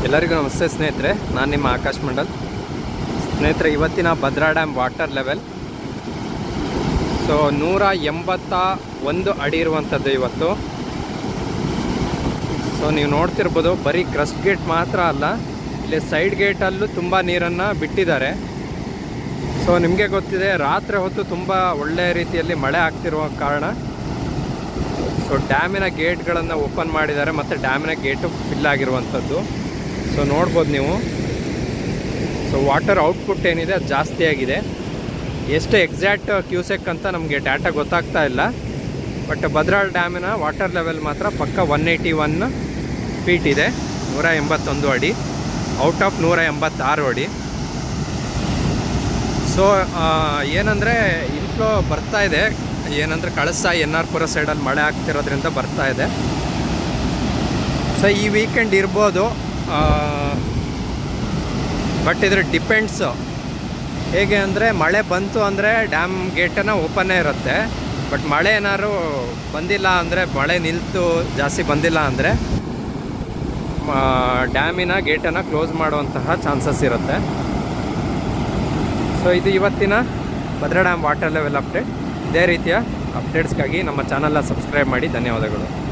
ಎಲ್ಲರಿಗೂ ನಮಸ್ತೆ ಸ್ನೇಹಿತರೆ ನಾನು ನಿಮ್ಮ ಆಕಾಶ್ ಮಂಡಲ್ ಸ್ನೇಹಿತರೆ ಇವತ್ತಿನ Bhadra dam water level so ನೂರ ಎಂಬತ್ತ ಒಂದು ಅಡಿ ಇರುವಂಥದ್ದು ಇವತ್ತು ಸೊ ನೀವು ನೋಡ್ತಿರ್ಬೋದು ಬರೀ ಕ್ರಸ್ಟ್ ಗೇಟ್ ಮಾತ್ರ ಅಲ್ಲ ಇಲ್ಲಿ ಸೈಡ್ ಗೇಟಲ್ಲೂ ತುಂಬ ನೀರನ್ನು ಬಿಟ್ಟಿದ್ದಾರೆ ಸೊ ನಿಮಗೆ ಗೊತ್ತಿದೆ ರಾತ್ರಿ ಹೊತ್ತು ತುಂಬ ಒಳ್ಳೆಯ ರೀತಿಯಲ್ಲಿ ಮಳೆ ಆಗ್ತಿರುವ ಕಾರಣ ಸೊ ಡ್ಯಾಮಿನ ಗೇಟ್ಗಳನ್ನು ಓಪನ್ ಮಾಡಿದ್ದಾರೆ ಮತ್ತು ಡ್ಯಾಮಿನ ಗೇಟು ಫಿಲ್ ಆಗಿರುವಂಥದ್ದು ಸೊ ನೋಡ್ಬೋದು ನೀವು ಸೊ ವಾಟರ್ ಔಟ್ಪುಟ್ ಏನಿದೆ ಅದು ಜಾಸ್ತಿ ಆಗಿದೆ ಎಷ್ಟು ಎಕ್ಸಾಕ್ಟ್ ಕ್ಯೂಸೆಕ್ ಅಂತ ನಮಗೆ ಡಾಟಾ ಗೊತ್ತಾಗ್ತಾ ಇಲ್ಲ ಬಟ್ ಭದ್ರಾ ಡ್ಯಾಮಿನ ವಾಟರ್ ಲೆವೆಲ್ ಮಾತ್ರ ಪಕ್ಕ ಒನ್ ಏಯ್ಟಿ ಒನ್ ಫೀಟ್ ಇದೆ ನೂರ ಎಂಬತ್ತೊಂದು ಅಡಿ ಔಟ್ ಆಫ್ ನೂರ ಎಂಬತ್ತಾರು ಅಡಿ ಸೊ ಏನಂದರೆ ಇನ್ಫ್ಲೋ ಬರ್ತಾ ಇದೆ ಏನಂದರೆ ಕಳಸ ಎನ್ ಆರ್ ಪುರ ಸೈಡಲ್ಲಿ ಮಳೆ ಆಗ್ತಿರೋದ್ರಿಂದ ಬರ್ತಾ ಇದೆ ಸೊ ಈ ವೀಕೆಂಡ್ ಇರ್ಬೋದು ಬಟ್ ಇದ್ರ ಡಿಪೆಂಡ್ಸು ಹೇಗೆ ಅಂದರೆ ಮಳೆ ಬಂತು ಅಂದರೆ ಡ್ಯಾಮ್ ಗೇಟನ್ನು ಓಪನ್ನೇ ಇರುತ್ತೆ ಬಟ್ ಮಳೆ ಏನಾದ್ರು ಬಂದಿಲ್ಲ ಅಂದರೆ ಮಳೆ ನಿಲ್ತು ಜಾಸ್ತಿ ಬಂದಿಲ್ಲ ಅಂದರೆ ಡ್ಯಾಮಿನ ಗೇಟನ್ನು ಕ್ಲೋಸ್ ಮಾಡುವಂತಹ ಚಾನ್ಸಸ್ ಇರುತ್ತೆ ಸೊ ಇದು ಇವತ್ತಿನ Bhadra dam water level update ಇದೇ ರೀತಿಯ ಅಪ್ಡೇಟ್ಸ್ಗಾಗಿ ನಮ್ಮ ಚಾನಲ್ನ ಸಬ್ಸ್ಕ್ರೈಬ್ ಮಾಡಿ ಧನ್ಯವಾದಗಳು